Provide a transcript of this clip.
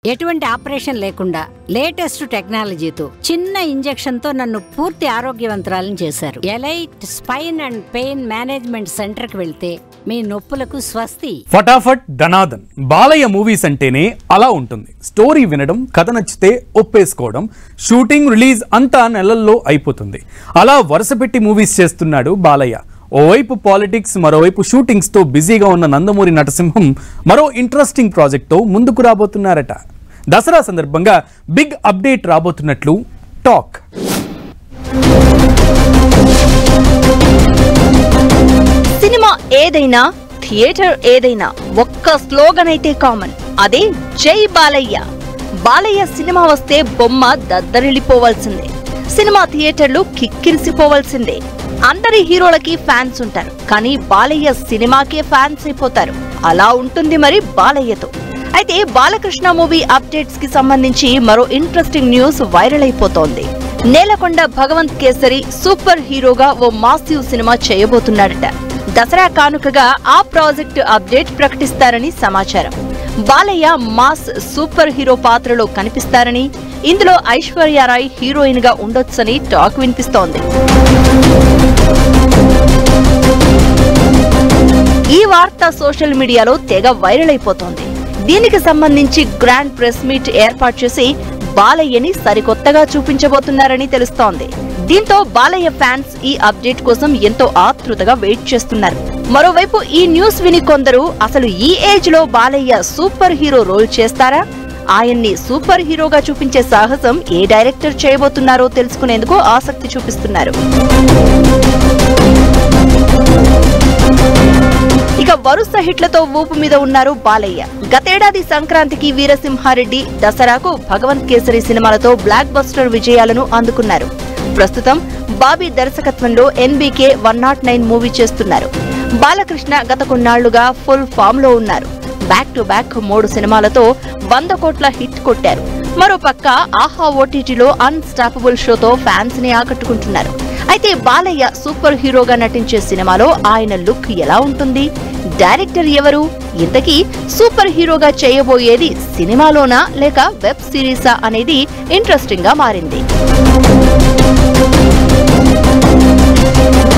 ఎటువంటి ఆపరేషన్ లేకుండా లేటెస్ట్ టెక్నాలజీతో చిన్న ఇంజెక్షన్ తో నన్ను పూర్తి ఆరోగ్యవంతురాలను చేశారు Elite spine and pain management centre కి వెళ్తే మీ నొప్పులకు స్వస్తి ఫటాఫట్ ధనాదన్ బాలయ్య మూవీస్ అంటేనే అలా ఉంటుంది స్టోరీ వినడం కథ నచ్చితే ఒప్పేసుకోవడం షూటింగ్ రిలీజ్ అంతా నెలల్లో అయిపోతుంది అలా వరుస పెట్టి మూవీస్ చేస్తున్నాడు బాలయ్య ఓవైపు పాలిటిక్స్ మరోవైపు షూటింగ్స్ తో బిజీగా ఉన్న నందమూరి నటసింహం మరో ఇంట్రెస్టింగ్ ప్రాజెక్ట్ తో ముందుకు రాబోతున్నారట దసరా సందర్భంగా బిగ్ అప్డేట్ రాబోతున్నట్లు టాక్ సినిమా ఏదైనా థియేటర్ ఏదైనా ఒక్క స్లోగన్ అయితే కామన్ అదే జై బాలయ్య బాలయ్య సినిమా వస్తే బొమ్మ దద్దరిల్లిపోవాల్సిందే సినిమా థియేటర్లు కిక్కిరిసిపోవాల్సిందే అందరి హీరోలకి ఫ్యాన్స్ ఉంటారు కానీ బాలయ్య సినిమాకే ఫ్యాన్స్ అయిపోతారు అలా ఉంటుంది మరి బాలయ్యతో అయితే బాలకృష్ణ మూవీ అప్డేట్స్ కి సంబంధించి మరో ఇంట్రెస్టింగ్ న్యూస్ వైరల్ అయిపోతోంది నేలకొండ భగవంత్ కేసరి సూపర్ హీరోగా ఓ మాసివ్ సినిమా చేయబోతున్నాడట దసరా కానుకగా ఆ ప్రాజెక్టు అప్డేట్ ప్రకటిస్తారని సమాచారం బాలయ్య మాస్ సూపర్ హీరో పాత్రలో కనిపిస్తారని ఇందులో ఐశ్వర్యారాయ్ హీరోయిన్ గా ఉండొచ్చని టాక్ వినిపిస్తోంది ఈ వార్త సోషల్ మీడియాలో తెగ వైరల్ అయిపోతోంది దీనికి సంబంధించి గ్రాండ్ ప్రెస్ మీట్ ఏర్పాటు చేసి బాలయ్యని సరికొత్తగా చూపించబోతున్నారని తెలుస్తోంది దీంతో బాలయ్య ఫ్యాన్స్ ఈ అప్డేట్ కోసం ఎంతో ఆతృతగా వెయిట్ చేస్తున్నారు మరోవైపు ఈ న్యూస్ విని కొందరు అసలు ఈ ఏజ్ లో బాలయ్య సూపర్ హీరో రోల్ చేస్తారా ఆయన్ని సూపర్ హీరోగా చూపించే సాహసం ఏ డైరెక్టర్ చేయబోతున్నారో తెలుసుకునేందుకు ఆసక్తి చూపిస్తున్నారు ఇక వరుస హిట్లతో ఊపు మీద ఉన్నారు బాలయ్య గతేడాది సంక్రాంతికి వీరసింహారెడ్డి దసరాకు భగవంత్ కేసరి సినిమాలతో బ్లాక్ బస్టర్ విజయాలను అందుకున్నారు ప్రస్తుతం బాబీ దర్శకత్వంలో NBK one nought nine movie చేస్తున్నారు బాలకృష్ణ గత కొన్నాళ్లుగా ఫుల్ ఫామ్ లో ఉన్నారు బ్యాక్ టు బ్యాక్ మూడు సినిమాలతో వంద కోట్ల హిట్ కొట్టారు మరోపక్క ఆహా ఓటీటీలో అన్స్టాపబుల్ షోతో ఫ్యాన్స్ ని ఆకట్టుకుంటున్నారు అయితే బాలయ్య సూపర్ హీరోగా నటించే సినిమాలో ఆయన లుక్ ఎలా ఉంటుంది డైరెక్టర్ ఎవరు ఇంతకీ సూపర్ హీరోగా చేయబోయేది సినిమాలోనా లేక వెబ్ సిరీసా అనేది ఇంట్రెస్టింగ్ గా మారింది